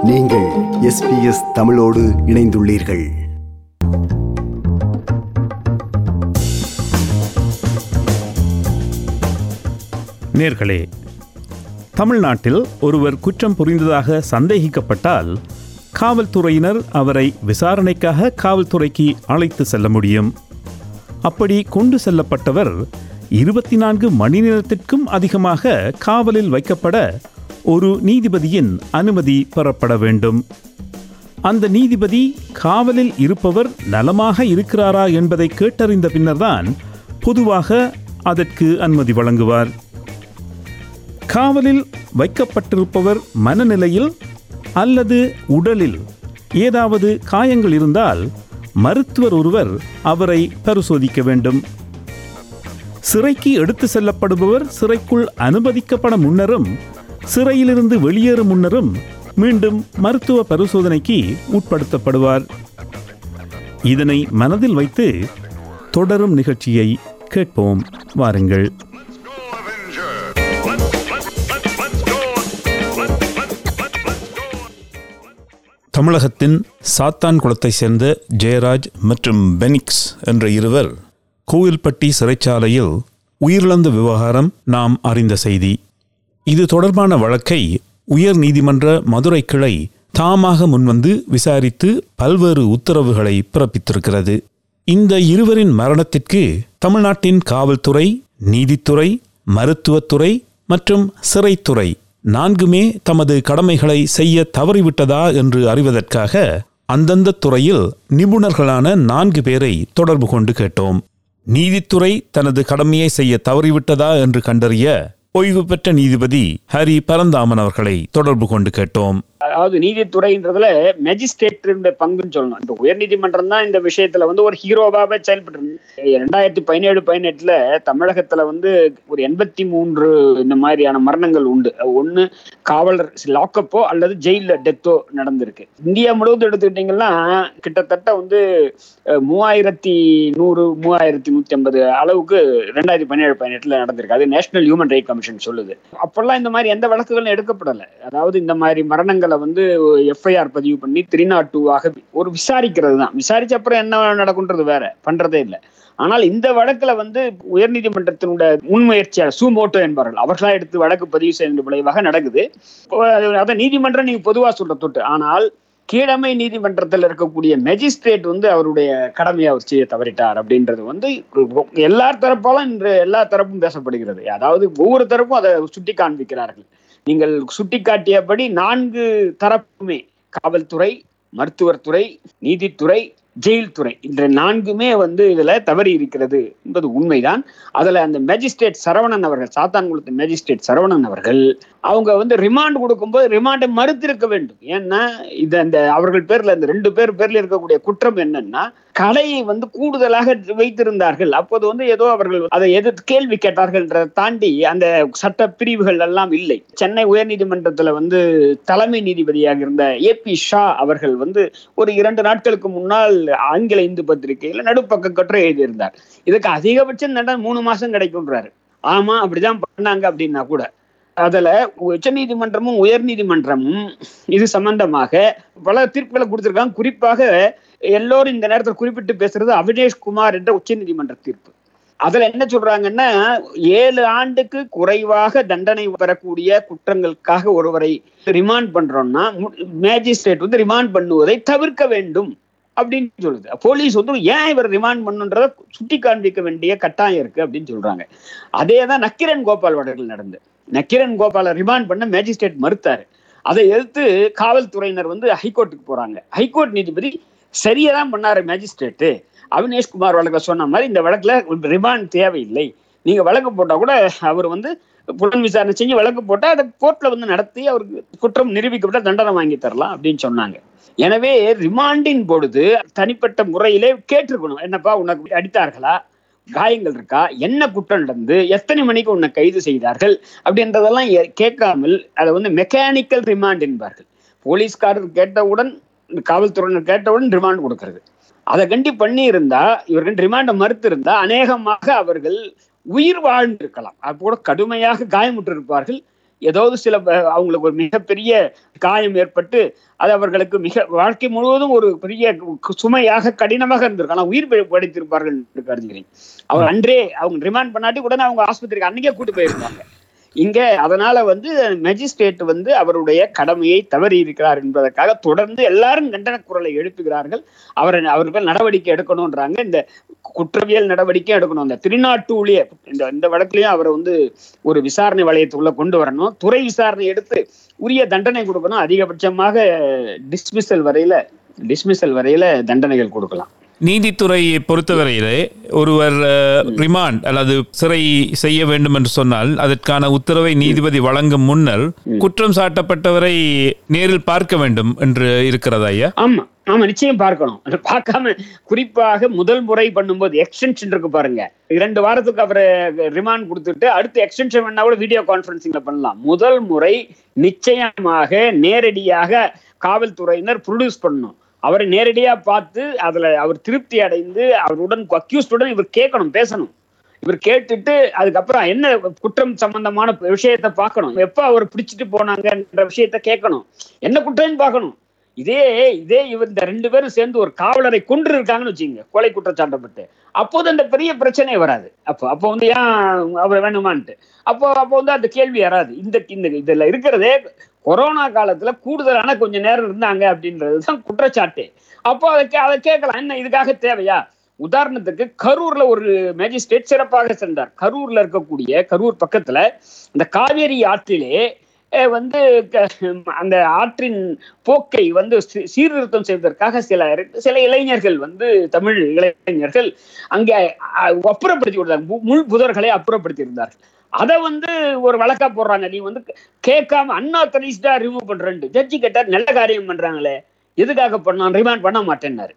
நீங்கள் எஸ்பிஎஸ் தமிழோடு இணைந்துள்ளீர்கள் நேர்களே தமிழ்நாட்டில் ஒருவர் குற்றம் புரிந்ததாக சந்தேகிக்கப்பட்டால் காவல்துறையினர் அவரை விசாரணைக்காக காவல்துறைக்கு அழைத்து செல்ல முடியும் அப்படி கொண்டு செல்லப்பட்டவர் இருபத்தி நான்கு மணி நேரத்திற்கும் அதிகமாக காவலில் வைக்கப்பட ஒரு நீதிபதியின் அனுமதி பெறப்பட வேண்டும் அந்த நீதிபதி காவலில் இருப்பவர் நலமாக இருக்கிறாரா என்பதை கேட்டறிந்த பின்னர்தான் பொதுவாக அதற்கு அனுமதி வழங்குவார் காவலில் வைக்கப்பட்டிருப்பவர் மனநிலையில் அல்லது உடலில் ஏதாவது காயங்கள் இருந்தால் மருத்துவர் ஒருவர் அவரை பரிசோதிக்க வேண்டும் சிறைக்கு எடுத்து செல்லப்படுபவர் சிறைக்குள் அனுமதிக்கப்பட முன்னரும் சிறையிலிருந்து வெளியேறும் முன்னரும் மீண்டும் மருத்துவ பரிசோதனைக்கு உட்படுத்தப்படுவார் இதனை மனதில் வைத்து தொடரும் நிகழ்ச்சியை கேட்போம் வாருங்கள் go, Avenger! Let's, let's, let's, let's go! Let's, let's, let's, let's go! தமிழகத்தின் சாத்தான் குளத்தை சேர்ந்த ஜெயராஜ் மற்றும் பெனிக்ஸ் என்ற இருவர் கோவில்பட்டி சிறைச்சாலையில் உயிரிழந்த விவகாரம் நாம் அறிந்த செய்தி இது தொடர்பான வழக்கை உயர் நீதிமன்ற மதுரை கிளை தாமாக முன்வந்து விசாரித்து பல்வேறு உத்தரவுகளை பிறப்பித்திருக்கிறது இந்த இருவரின் மரணத்திற்கு தமிழ்நாட்டின் காவல்துறை நீதித்துறை மருத்துவத்துறை மற்றும் சிறைத்துறை நான்குமே தமது கடமைகளை செய்ய தவறிவிட்டதா என்று அறிவதற்காக அந்தந்த துறையில் நிபுணர்களான நான்கு பேரை தொடர்பு கொண்டு கேட்டோம் நீதித்துறை தனது கடமையை செய்ய தவறிவிட்டதா என்று கண்டறிய ஓய்வு பெற்ற நீதிபதி ஹரி பரந்தாமன் அவர்களை தொடர்பு கொண்டு கேட்டோம் அதாவது நீதித்துறைன்றதுல மெஜிஸ்ட்ரேட் பங்குன்னு சொல்லணும் இந்த உயர்நீதிமன்றம் தான் இந்த விஷயத்துல வந்து ஒரு ஹீரோவாவே செயல்பட்டு ரெண்டாயிரத்தி பதினேழு பதினெட்டுல தமிழகத்துல வந்து ஒரு எண்பத்தி மூன்று இந்த மாதிரியான மரணங்கள் உண்டு ஒண்ணு காவலர் லாக்கப்போ அல்லது ஜெயில டெத்தோ நடந்திருக்கு இந்தியா முழுவதும் எடுத்துக்கிட்டீங்கன்னா கிட்டத்தட்ட வந்து அஹ், மூவாயிரத்தி நூறு மூவாயிரத்தி நூத்தி ஐம்பது அளவுக்கு ரெண்டாயிரத்தி பதினேழு பதினெட்டுல நடந்திருக்கு அது நேஷனல் ஹியூமன் ரைட் கமிஷன் சொல்லுது அப்பெல்லாம் இந்த மாதிரி எந்த வழக்குகளும் எடுக்கப்படலை அதாவது இந்த மாதிரி மரணங்களை வந்து எஃப்ஐஆர் பதிவு பண்ணி த்ரீ நாட் டூ ஆக ஒரு விசாரிக்கிறது தான் விசாரிச்ச அப்புறம் என்ன நடக்குன்றது வேற பண்றதே இல்லை ஆனால் இந்த வழக்குல வந்து உயர்நீதிமன்றத்தினுடைய முன்முயற்சியாளர் சூமோட்டோ என்பார்கள் அவர்களா எடுத்து வழக்கு பதிவு செய்த விளைவாக நடக்குது அதை நீதிமன்றம் நீங்க பொதுவா சொல்ற தொட்டு ஆனால் கீழமை நீதிமன்றத்தில் இருக்கக்கூடிய மெஜிஸ்ட்ரேட் வந்து அவருடைய கடமையை அவர் செய்ய தவறிட்டார் அப்படின்றது வந்து எல்லா தரப்பாலும் இன்று எல்லா தரப்பும் பேசப்படுகிறது அதாவது ஒவ்வொரு தரப்பும் அதை சுட்டி காண்பிக்கிறார்கள் நீங்கள் சுட்டிக்காட்டியபடி நான்கு தரப்புமே காவல்துறை மருத்துவர் துறை நீதித்துறை ஜெயில் துறை இந்த நான்குமே வந்து இதுல தவறி இருக்கிறது என்பது உண்மைதான் அதுல அந்த மேஜிஸ்ட்ரேட் சரவணன் அவர்கள் சாத்தான்குளத்து மேஜிஸ்ட்ரேட் சரவணன் அவர்கள் அவங்க வந்து ரிமாண்ட் கொடுக்கும்போது ரிமாண்டை மறுத்திருக்க வேண்டும் ஏன்னா இது அந்த அவர்கள் பேர்ல இந்த ரெண்டு பேர் பேர்ல இருக்கக்கூடிய குற்றம் என்னன்னா கலையை வந்து கூடுதலாக வைத்திருந்தார்கள் அப்போது வந்து ஏதோ அவர்கள் அதை எதிர்த்து கேள்வி கேட்டார்கள்ன்றதை தாண்டி அந்த சட்ட பிரிவுகள் எல்லாம் இல்லை சென்னை உயர்நீதிமன்றத்துல வந்து தலைமை நீதிபதியாக இருந்த ஏ பி ஷா அவர்கள் வந்து ஒரு இரண்டு நாட்களுக்கு முன்னால் ஆங்கில இந்து பத்திரிகையில நடுப்பக்க கட்டுரை எழுதியிருந்தார் இதுக்கு அதிகபட்சம் நட மூணு மாசம் கிடைக்கும்ன்றாரு ஆமா அப்படிதான் பண்ணாங்க அப்படின்னா கூட அதுல உச்ச நீதிமன்றமும் உயர் நீதிமன்றமும் இது சம்பந்தமாக பல தீர்ப்புகளை கொடுத்திருக்காங்க குறிப்பாக எல்லோரும் இந்த நேரத்தில் குறிப்பிட்டு பேசுறது அவினேஷ் குமார் என்ற உச்ச நீதிமன்ற தீர்ப்பு அதுல என்ன சொல்றாங்கன்னா ஏழு ஆண்டுக்கு குறைவாக தண்டனை பெறக்கூடிய குற்றங்களுக்காக ஒருவரை ரிமாண்ட் பண்றோம்னா மேஜிஸ்ட்ரேட் வந்து ரிமாண்ட் பண்ணுவதை தவிர்க்க வேண்டும் அப்படின்னு சொல்லுது போலீஸ் வந்து ஏன் இவர் ரிமாண்ட் பண்ணுன்றத சுட்டி காண்பிக்க வேண்டிய கட்டாயம் இருக்கு அப்படின்னு சொல்றாங்க அதே தான் நக்கிரன் கோபால் வழக்கில் நடந்து நக்கிரன் கோபாலை ரிமாண்ட் பண்ண மேஜிஸ்ட்ரேட் மறுத்தாரு அதை எதிர்த்து காவல்துறையினர் வந்து ஹைகோர்ட்டுக்கு போறாங்க ஹைகோர்ட் நீதிபதி சரியா தான் பண்ணாரு மேஜிஸ்ட்ரேட்டு அவினேஷ் குமார் வழக்கில் சொன்ன மாதிரி இந்த வழக்குல ரிமாண்ட் தேவையில்லை நீங்க வழக்கு போட்டா கூட அவர் வந்து புலன் விசாரணை செஞ்சு வழக்கு போட்டா அதை கோர்ட்ல வந்து நடத்தி அவருக்கு குற்றம் நிரூபிக்கப்பட்ட தண்டனை வாங்கி தரலாம் அப்படின்னு சொன்னாங்க எனவே ரிமாண்டின் பொழுது தனிப்பட்ட முறையிலே கேட்டிருக்கணும் என்னப்பா உனக்கு அடித்தார்களா காயங்கள் இருக்கா என்ன குற்றம் நடந்து எத்தனை மணிக்கு உன்னை கைது செய்தார்கள் அப்படின்றதெல்லாம் எ- கேட்காமல் அதை வந்து மெக்கானிக்கல் ரிமாண்ட் என்பார்கள் போலீஸ்காரர் கேட்டவுடன் காவல்துறையினர் கேட்டவுடன் ரிமாண்ட் கொடுக்கிறது அதை கண்டி பண்ணி இருந்தா இவர்கள் ரிமாண்டை மறுத்து இருந்தா அநேகமாக அவர்கள் உயிர் வாழ்ந்திருக்கலாம் அப்போ கூட கடுமையாக காயமுற்று இருப்பார்கள் ஏதாவது சில அஹ், அவங்களுக்கு ஒரு மிகப்பெரிய காயம் ஏற்பட்டு அது அவர்களுக்கு மிக வாழ்க்கை முழுவதும் ஒரு பெரிய கு- சுமையாக கடினமாக இருந்திருக்கும் ஆனால் உயிர் பிழை படைத்திருப்பார்கள் என்று கருதுகிறேன் அவர் அன்றே அவங்க ரிமாண்ட் பண்ணாட்டி உடனே அவங்க ஆஸ்பத்திரிக்கு அன்னைக்கே கூட்டு போயிருப்பாங்க இங்க அதனால வந்து மெஜிஸ்ட்ரேட் வந்து அவருடைய கடமையை தவறி இருக்கிறார் என்பதற்காக தொடர்ந்து எல்லாரும் கண்டன குரலை எழுப்புகிறார்கள் அவரை அவர்கள் நடவடிக்கை எடுக்கணும்ன்றாங்க இந்த குற்றவியல் நடவடிக்கை எடுக்கணும் இந்த திருநாட்டு ஊழியர் இந்த இந்த வழக்குலயும் அவரை வந்து ஒரு விசாரணை வளையத்துக்குள்ள கொண்டு வரணும் துறை விசாரணை எடுத்து உரிய தண்டனை கொடுக்கணும் அதிகபட்சமாக டிஸ்மிசல் வரையில டிஸ்மிசல் வரையில தண்டனைகள் கொடுக்கலாம் நீதித்துறையை பொறுத்தவரையிலே ஒருவர் ரிமாண்ட் அல்லது சிறை செய்ய வேண்டும் என்று சொன்னால் அதற்கான உத்தரவை நீதிபதி வழங்கும் முன்னர் குற்றம் சாட்டப்பட்டவரை நேரில் பார்க்க வேண்டும் என்று இருக்கிறதா ஐயா ஆமா ஆமா நிச்சயம் பார்க்கணும் அது பார்க்காம குறிப்பாக முதல் முறை பண்ணும்போது எக்ஸ்டென்ஷன் இருக்கு பாருங்க இரண்டு வாரத்துக்கு அவரை ரிமாண்ட் கொடுத்துட்டு அடுத்து எக்ஸ்டென்ஷன் பண்ணா கூட வீடியோ கான்ஃபரன்சிங்ல பண்ணலாம் முதல் முறை நிச்சயமாக நேரடியாக காவல்துறையினர் ப்ரொடியூஸ் பண்ணணும் அவரை நேரடியா பார்த்து அதுல அவர் திருப்தி அடைந்து அவருடன் அக்யூஸ்டுடன் இவர் கேட்கணும் பேசணும் இவர் கேட்டுட்டு அதுக்கப்புறம் என்ன குற்றம் சம்பந்தமான விஷயத்தை பார்க்கணும் எப்ப அவர் பிடிச்சிட்டு போனாங்கன்ற விஷயத்த கேட்கணும் என்ன குற்றம்னு பார்க்கணும் இதே இதே இவர் இந்த ரெண்டு பேரும் சேர்ந்து ஒரு காவலரை கொன்று இருக்காங்கன்னு வச்சுங்க கொலை குற்றச்சாட்டப்பட்டு அப்போது அந்த பெரிய பிரச்சனை வராது அப்போ அப்போ வந்து ஏன் அவர் வேணுமான்ட்டு அப்போ அப்போ வந்து அந்த கேள்வி வராது இந்த இந்த இதுல இருக்கிறதே கொரோனா காலத்துல கூடுதலான கொஞ்ச நேரம் இருந்தாங்க அப்படின்றது தான் குற்றச்சாட்டு அப்போ அதை கே- அதை கேட்கலாம் என்ன இதுக்காக தேவையா உதாரணத்துக்கு கரூர்ல ஒரு மேஜிஸ்ட்ரேட் சிறப்பாக சென்றார் கரூர்ல இருக்கக்கூடிய கரூர் பக்கத்துல இந்த காவேரி ஆற்றிலே அஹ், வந்து க- அந்த ஆற்றின் போக்கை வந்து சீ- சீர்திருத்தம் செய்வதற்காக சில சில இளைஞர்கள் வந்து தமிழ் இளைஞர்கள் அங்கே அஹ், அப்புறப்படுத்தி விடுறாங்க மு- முள் புதர்களை அப்புறப்படுத்தி இருந்தார்கள் அதை வந்து ஒரு வழக்கா போடுறாங்க நீ வந்து கேட்காம அன்ஆத்தரைஸ்டா ரிமூவ் பண்றேன் ஜட்ஜி கேட்டார் நல்ல காரியம் பண்றாங்களே எதுக்காக பண்ணான் ரிமாண்ட் பண்ண மாட்டேன்னாரு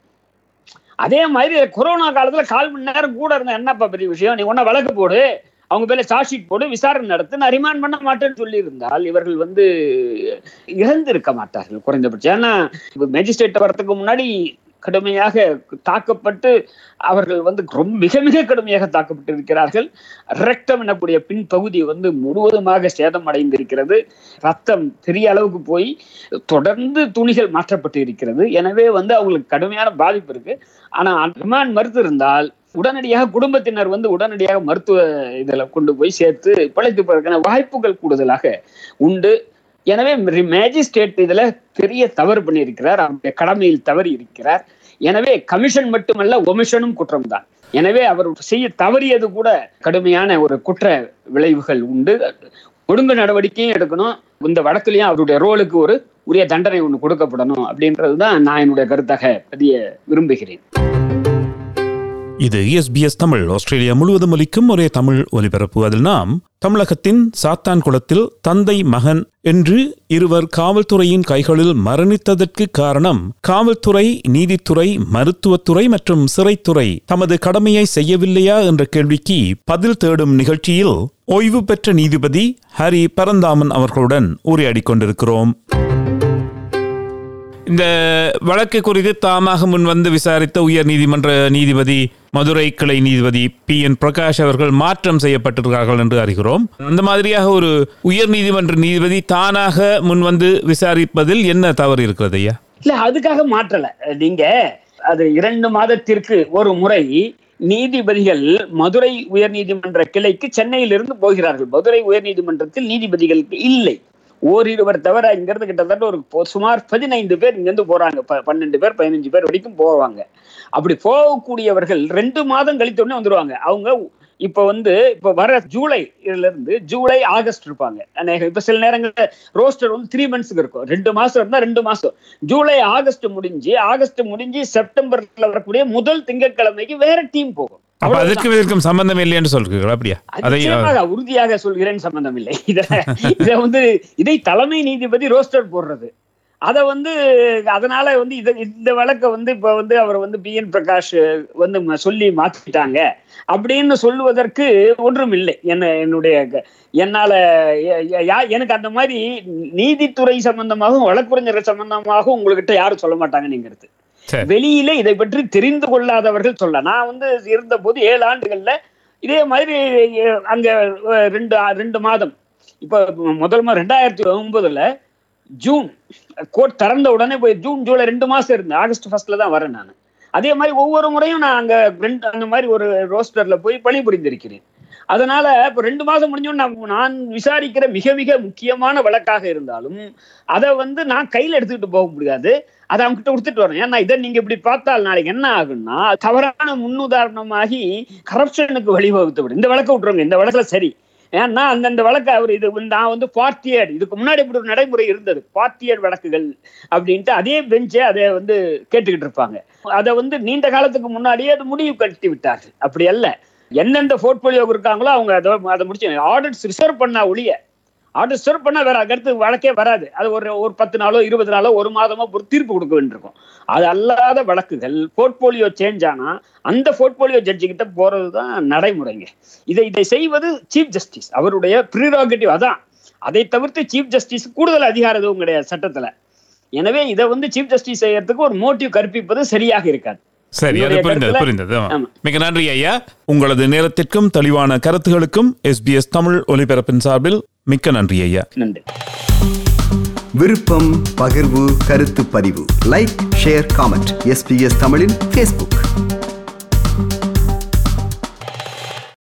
அதே மாதிரி கொரோனா காலத்துல கால் மணி நேரம் கூட இருந்த என்னப்பா பெரிய விஷயம் நீ ஒன்னா வழக்கு போடு அவங்க பேர்ல சார்ஜ் ஷீட் போடு விசாரணை நடத்து நான் ரிமாண்ட் பண்ண மாட்டேன்னு சொல்லி இருந்தால் இவர்கள் வந்து இறந்திருக்க மாட்டார்கள் குறைந்தபட்சம் ஏன்னா மேஜிஸ்ட்ரேட் வரதுக்கு முன்னாடி கடுமையாக தாக்கப்பட்டு அவர்கள் வந்து ரொம்ப மிக மிக கடுமையாக தாக்கப்பட்டு இருக்கிறார்கள் ரெக்டம் எனக்கூடிய பின்பகுதி வந்து முழுவதுமாக சேதம் அடைந்திருக்கிறது ரத்தம் பெரிய அளவுக்கு போய் தொடர்ந்து துணிகள் மாற்றப்பட்டு இருக்கிறது எனவே வந்து அவங்களுக்கு கடுமையான பாதிப்பு இருக்கு ஆனா ரிமாண்ட் மறுத்து இருந்தால் உடனடியாக குடும்பத்தினர் வந்து உடனடியாக மருத்துவ இதில் கொண்டு போய் சேர்த்து பிழைத்துப்பதற்கான வாய்ப்புகள் கூடுதலாக உண்டு எனவே மேஜிஸ்ட்ரேட் இதுல பெரிய தவறு பண்ணியிருக்கிறார் அவருடைய கடமையில் தவறி இருக்கிறார் எனவே கமிஷன் மட்டுமல்ல ஒமிஷனும் குற்றம்தான் எனவே அவர் செய்ய தவறியது கூட கடுமையான ஒரு குற்ற விளைவுகள் உண்டு ஒழுங்கு நடவடிக்கையும் எடுக்கணும் இந்த வழக்குலயும் அவருடைய ரோலுக்கு ஒரு உரிய தண்டனை ஒன்று கொடுக்கப்படணும் அப்படின்றதுதான் நான் என்னுடைய கருத்தாக பதிய விரும்புகிறேன் இது எஸ்பிஎஸ் தமிழ் ஆஸ்திரேலியா முழுவதும் ஒலிக்கும் ஒரே தமிழ் ஒலிபரப்பு அதில் நாம் தமிழகத்தின் சாத்தான் குளத்தில் தந்தை மகன் என்று இருவர் காவல்துறையின் கைகளில் மரணித்ததற்கு காரணம் காவல்துறை நீதித்துறை மருத்துவத்துறை மற்றும் சிறைத்துறை தமது கடமையை செய்யவில்லையா என்ற கேள்விக்கு பதில் தேடும் நிகழ்ச்சியில் ஓய்வு பெற்ற நீதிபதி ஹரி பரந்தாமன் அவர்களுடன் உரையாடிக் கொண்டிருக்கிறோம் இந்த வழக்கு குறித்து தாமாக முன் வந்து விசாரித்த உயர் நீதிமன்ற நீதிபதி மதுரை கிளை நீதிபதி பி என் பிரகாஷ் அவர்கள் மாற்றம் செய்யப்பட்டிருக்கிறார்கள் என்று அறிகிறோம் அந்த மாதிரியாக ஒரு உயர் நீதிமன்ற நீதிபதி தானாக முன் வந்து விசாரிப்பதில் என்ன தவறு இருக்கிறது ஐயா இல்ல அதுக்காக மாற்றல நீங்க அது இரண்டு மாதத்திற்கு ஒரு முறை நீதிபதிகள் மதுரை உயர்நீதிமன்ற கிளைக்கு சென்னையிலிருந்து போகிறார்கள் மதுரை உயர்நீதிமன்றத்தில் நீதிபதிகளுக்கு இல்லை ஓரிருவர் தவிர இங்கிருந்து கிட்டத்தட்ட ஒரு பொ- சுமார் பதினைந்து பேர் இங்கிருந்து போறாங்க ப- பன்னெண்டு பேர் பதினஞ்சு பேர் வரைக்கும் போவாங்க அப்படி போகக்கூடியவர்கள் ரெண்டு மாதம் கழித்த உடனே வந்துருவாங்க அவங்க இப்ப வந்து இப்ப வர ஜூலை இதுல இருந்து ஜூலை ஆகஸ்ட் இருப்பாங்க அநேக இப்ப சில நேரங்கள்ல ரோஸ்டர் வந்து த்ரீ மந்த்ஸ்க்கு இருக்கும் ரெண்டு மாசம் இருந்தா ரெண்டு மாசம் ஜூலை ஆகஸ்ட் முடிஞ்சு ஆகஸ்ட் முடிஞ்சு செப்டம்பர்ல வரக்கூடிய முதல் திங்கட்கிழமைக்கு வேற டீம் போகும் அப்ப அவ்வளவுதான். அதற்கு இதற்கும் சம்பந்தம் இல்லைன்னு சொல்றீங்களா அப்படியா அதை நிச்சயமாக உறுதியாக சொல்கிறேன் சம்பந்தம் இல்லை இத இத வந்து இதை தலைமை நீதிபதி ரோஸ்டர் போடுறது அத வந்து அதனால வந்து இத இந்த வழக்கை வந்து இப்ப வந்து அவர் வந்து பி என் பிரகாஷ் வந்து ம- சொல்லி மாத்திட்டாங்க அப்படின்னு சொல்லுவதற்கு ஒன்றும் இல்லை என்ன என்னுடைய க- என்னால எ- எ- யா- எனக்கு அந்த மாதிரி நீதித்துறை சம்பந்தமாகவும் வழக்குரைஞர்கள் சம்பந்தமாகவும் உங்ககிட்ட யாரும் சொல்ல மாட்டாங்கன்னுங்கிறது சரி. வெளியில இதை பற்றி தெரிந்து கொள்ளாதவர்கள் சொல்ல நான் வந்து இருந்த போது ஏழு ஆண்டுகள்ல இதே மாதிரி அஹ், அங்க அஹ், ரெண்டு ரெண்டு மாதம் இப்ப முதல் முறை ரெண்டாயிரத்தி ஒன்பதுல ஜூன் கோர்ட் திறந்த உடனே போய் ஜூன் ஜூலை ரெண்டு மாசம் இருந்தேன் ஆகஸ்ட் ஃபர்ஸ்ட்ல தான் வரேன் நான் அதே மாதிரி ஒவ்வொரு முறையும் நான் அங்க ரெண்டு அந்த மாதிரி ஒரு ரோஸ்டர்ல போய் பணிபுரிந்திருக்கிறேன் அதனால இப்போ ரெண்டு மாசம் முடிஞ்சோன்னு நான் நான் விசாரிக்கிற மிக மிக முக்கியமான வழக்காக இருந்தாலும் அதை வந்து நான் கையில் எடுத்துக்கிட்டு போக முடியாது அதை அவங்க கிட்ட கொடுத்துட்டு வரேன் ஏன்னா இதை நீங்க இப்படி பார்த்தால் நாளைக்கு என்ன ஆகும்னா தவறான முன்னுதாரணமாகி கரப்ஷனுக்கு வழிவகுத்து விடும் இந்த வழக்கை விட்டுருங்க இந்த வழக்குல சரி ஏன்னா அந்தந்த வழக்கு அவர் இது வந்து நான் வந்து பார்ட்டியட் இதுக்கு முன்னாடி இப்படி ஒரு நடைமுறை இருந்தது பார்ட்டியட் வழக்குகள் அப்படின்ட்டு அதே பெஞ்சே அதை வந்து கேட்டுக்கிட்டு இருப்பாங்க அதை வந்து நீண்ட காலத்துக்கு முன்னாடியே அது முடிவு கட்டி விட்டார்கள் அப்படி அல்ல எந்தெந்த போர்ட்போலியோ இருக்காங்களோ அவங்க அதை அதை முடிச்சு ஆர்டர்ஸ் ரிசர்வ் பண்ணா ஒழிய ஆர்டர் ரிசர்வ் பண்ணா வேற அடுத்து வழக்கே வராது அது ஒரு ஒரு பத்து நாளோ இருபது நாளோ ஒரு மாதமோ ஒரு தீர்ப்பு கொடுக்க வேண்டியிருக்கும் அது அல்லாத வழக்குகள் போர்ட்போலியோ சேஞ்ச் ஆனா அந்த போர்ட்போலியோ ஜட்ஜி கிட்ட போறது தான் நடைமுறைங்க இதை இதை செய்வது சீஃப் ஜஸ்டிஸ் அவருடைய ப்ரீராகேட்டிவ் அதான் அதை தவிர்த்து சீஃப் ஜஸ்டிஸ் கூடுதல் அதிகாரம் எதுவும் கிடையாது சட்டத்துல எனவே இதை வந்து சீஃப் ஜஸ்டிஸ் செய்யறதுக்கு ஒரு மோட்டிவ் கற்பிப்பது சரியாக இருக்காது சரி அது என்னுடைய புரிந்தது கருத்துல- புரிந்தது ஆமா. ஆமா. மிக நன்றி ஐயா உங்களது நேரத்திற்கும் தெளிவான கருத்துகளுக்கும் எஸ்பிஎஸ் தமிழ் ஒலிபரப்பின் சார்பில் மிக்க நன்றி ஐயா நன்றி விருப்பம் பகிர்வு கருத்து பதிவு லைக் ஷேர் காமெண்ட் எஸ்பிஎஸ் தமிழின் ஃபேஸ்புக்